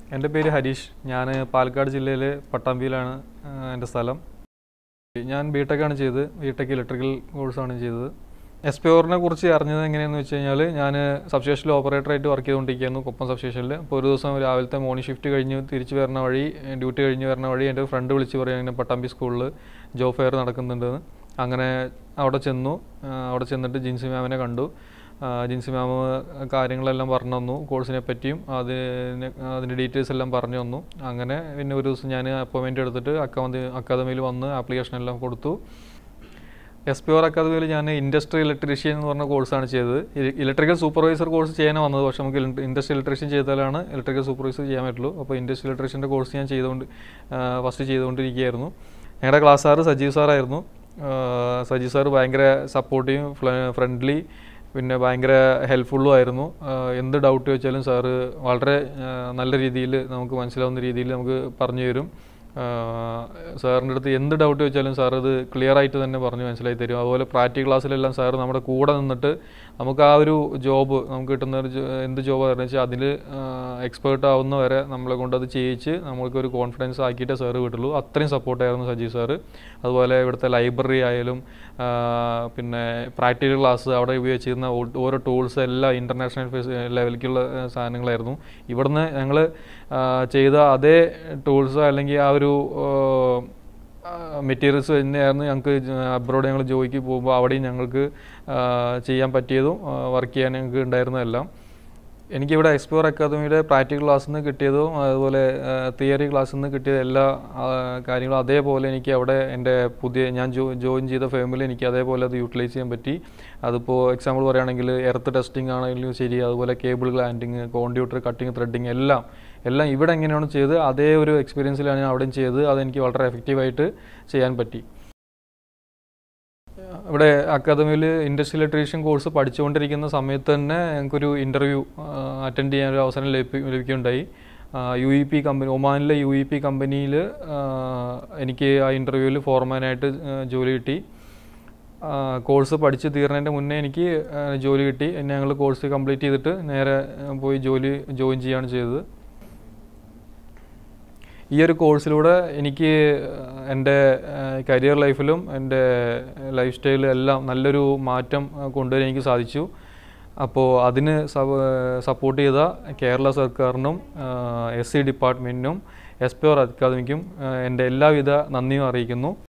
എൻ്റെ പേര് ഹരീഷ് ഞാൻ പാലക്കാട് ജില്ലയിലെ പട്ടാമ്പിയിലാണ് ആ, എൻ്റെ സ്ഥലം ഞാൻ ബി ആണ് ചെയ്തത് ബി ടെക് ഇലക്ട്രിക്കൽ കോഴ്സാണ് ചെയ്തത് എസ് പി ഓറിനെ കുറിച്ച് അറിഞ്ഞത് എങ്ങനെയാണെന്ന് വെച്ച് കഴിഞ്ഞാൽ ഞാൻ സബ്സ്റ്റേഷനിൽ ഓപ്പറേറ്ററായിട്ട് വർക്ക് ചെയ്തുകൊണ്ടിരിക്കുകയായിരുന്നു കൊപ്പം സബ്സ്റ്റേഷനിൽ അപ്പോൾ ഒരു ദിവസം രാവിലത്തെ മോർണിംഗ് ഷിഫ്റ്റ് കഴിഞ്ഞ് തിരിച്ച് വരുന്ന വഴി ഡ്യൂട്ടി കഴിഞ്ഞ് വരുന്ന വഴി എൻ്റെ ഫ്രണ്ട് വിളിച്ച് പറയും ഇങ്ങനെ പട്ടാമ്പി സ്കൂളിൽ ജോബ് ഫെയർ നടക്കുന്നുണ്ടെന്ന് അങ്ങനെ അവിടെ ചെന്നു ആ, അവിടെ ചെന്നിട്ട് ജിൻസി മാമിനെ കണ്ടു ആ, ജിൻസി മാം കാര്യങ്ങളെല്ലാം പറഞ്ഞു തന്നു കോഴ്സിനെ പറ്റിയും അതിന് അതിൻ്റെ ഡീറ്റെയിൽസ് എല്ലാം പറഞ്ഞു തന്നു അങ്ങനെ പിന്നെ ഒരു ദിവസം ഞാൻ അപ്പോയിൻമെൻറ്റ് എടുത്തിട്ട് അക്കാദമി അക്കാദമിയിൽ വന്ന് ആപ്ലിക്കേഷൻ എല്ലാം കൊടുത്തു എസ് പി ഓർ അക്കാദമിയിൽ ഞാൻ ഇൻഡസ്ട്രി ഇലക്ട്രീഷ്യൻ എന്ന് പറഞ്ഞ കോഴ്സാണ് ചെയ്തത് ഇലക്ട്രിക്കൽ സൂപ്പർവൈസർ കോഴ്സ് ചെയ്യാനാണ് വന്നത് പക്ഷേ നമുക്ക് ഇൻഡസ്ട്രി ഇലക്ട്രീഷ്യൻ ചെയ്താലാണ് ഇലക്ട്രിക്കൽ സൂപ്പർവൈസർ ചെയ്യാൻ പറ്റുള്ളൂ അപ്പോൾ ഇൻഡസ്ട്രി ഇലക്ട്രീഷ്യൻ്റെ കോഴ്സ് ഞാൻ ചെയ്തുകൊണ്ട് ഫസ്റ്റ് ചെയ്തുകൊണ്ടിരിക്കുകയായിരുന്നു ഞങ്ങളുടെ ക്ലാസ് സാറ് സജീവ് സാറായിരുന്നു ആ, സജീവ് സാറ് ഭയങ്കര സപ്പോർട്ടീവും ഫ്രണ്ട്ലി പിന്നെ ഭയങ്കര ഹെൽപ്ഫുള്ളും ആയിരുന്നു ആ, എന്ത് ഡൗട്ട് ചോദിച്ചാലും സാറ് വളരെ ആ, നല്ല രീതിയിൽ നമുക്ക് മനസ്സിലാവുന്ന രീതിയിൽ നമുക്ക് പറഞ്ഞു തരും സാറിൻ്റെ അടുത്ത് എന്ത് ഡൗട്ട് ചോദിച്ചാലും സാർ അത് ക്ലിയർ ആയിട്ട് തന്നെ പറഞ്ഞ് മനസ്സിലാക്കി തരും അതുപോലെ പ്രാക്ടിക്കൽ ക്ലാസ്സിലെല്ലാം സാർ നമ്മുടെ കൂടെ നിന്നിട്ട് നമുക്ക് ആ ഒരു ജോബ് നമുക്ക് കിട്ടുന്ന ഒരു ജോ- എന്ത് ജോബാണെന്ന് വെച്ചാൽ അതിൽ എക്സ്പേർട്ട് ആവുന്ന വരെ നമ്മളെ കൊണ്ട് അത് ചെയ്യിച്ച് നമ്മൾക്ക് ഒരു കോൺഫിഡൻസ് ആക്കിയിട്ടേ സാറ് വിട്ടുള്ളൂ അത്രയും സപ്പോർട്ടായിരുന്നു സജീവ് സാറ് അതുപോലെ ഇവിടുത്തെ ലൈബ്രറി ആയാലും ആ, പിന്നെ പ്രാക്ടിക്കൽ ക്ലാസ് അവിടെ ഉപയോഗിച്ചിരുന്ന ഓ- ഓരോ ടൂൾസ് എല്ലാം ഇൻ്റർനാഷണൽ ലെവലിലേക്കുള്ള ആ, സാധനങ്ങളായിരുന്നു ഇവിടുന്ന് ഞങ്ങൾ ചെയ്ത അതേ ടൂൾസ് അല്ലെങ്കിൽ ആ ഒരു മെറ്റീരിയൽസ് തന്നെയായിരുന്നു ഞങ്ങൾക്ക് അബ്രോഡ് ഞങ്ങൾ ജോലിക്ക് പോകുമ്പോൾ അവിടെയും ഞങ്ങൾക്ക് ആ, ചെയ്യാൻ പറ്റിയതും വർക്ക് ചെയ്യാൻ ഞങ്ങൾക്ക് ഉണ്ടായിരുന്നതെല്ലാം എനിക്കിവിടെ എക്സ്പ്ലോർ അക്കാദമിയുടെ പ്രാക്ടിക്കൽ ക്ലാസ്സിൽ നിന്ന് കിട്ടിയതും അതുപോലെ തിയറി ക്ലാസ്സിൽ നിന്ന് കിട്ടിയ എല്ലാ ആ, കാര്യങ്ങളും അതേപോലെ എനിക്ക് അവിടെ എൻ്റെ പുതിയ ഞാൻ ജോ ജോയിൻ ചെയ്ത ഫേമിൽ എനിക്ക് അതേപോലെ അത് യൂട്ടിലൈസ് ചെയ്യാൻ പറ്റി അതിപ്പോൾ എക്സാമ്പിൾ പറയുകയാണെങ്കിൽ എർത്ത് ടെസ്റ്റിംഗ് ആണെങ്കിലും ശരി അതുപോലെ cable glanding conductor cutting threading എല്ലാം എല്ലാം ഇവിടെ എങ്ങനെയാണ് ചെയ്ത് അതേ ഒരു എക്സ്പീരിയൻസിലാണ് ഞാൻ അവിടെയും ചെയ്തത് അതെനിക്ക് വളരെ എഫക്റ്റീവായിട്ട് ചെയ്യാൻ പറ്റി ഇവിടെ അക്കാദമിയിൽ ഇൻഡസ്ട്രിയൽ ഇലക്ട്രീഷ്യൻ കോഴ്സ് പഠിച്ചുകൊണ്ടിരിക്കുന്ന സമയത്ത് തന്നെ ഞങ്ങൾക്കൊരു ഇൻ്റർവ്യൂ അറ്റൻഡ് ചെയ്യാൻ ഒരു അവസരം ലഭി ലഭിക്കുകയുണ്ടായി യു ഇ പി കമ്പനി ഒമാനിലെ യു ഇ പി കമ്പനിയിൽ എനിക്ക് ആ ഇൻ്റർവ്യൂവിൽ ഫോർമാനായിട്ട് ജോലി കിട്ടി കോഴ്സ് പഠിച്ച് തീർന്നതിൻ്റെ മുന്നേ എനിക്ക് ആ, ജോലി കിട്ടി എന്നെ ഞങ്ങൾ കോഴ്സ് കംപ്ലീറ്റ് ചെയ്തിട്ട് നേരെ ആ, പോയി ജോലി ജോയിൻ ചെയ്യുകയാണ് ചെയ്തത് ഈ ഒരു കോഴ്സിലൂടെ എനിക്ക് എൻ്റെ കരിയർ ലൈഫിലും എൻ്റെ ലൈഫ് സ്റ്റൈലിലും എല്ലാം നല്ലൊരു മാറ്റം കൊണ്ടുവരാൻ എനിക്ക് സാധിച്ചു അപ്പോൾ അതിന് സപ്പോർട്ട് ചെയ്ത കേരള സർക്കാരിനും എസ് സി ഡിപ്പാർട്ട്മെൻറ്റിനും എസ് പി ആർ അക്കാദമിക്കും എൻ്റെ എല്ലാവിധ നന്ദിയും അറിയിക്കുന്നു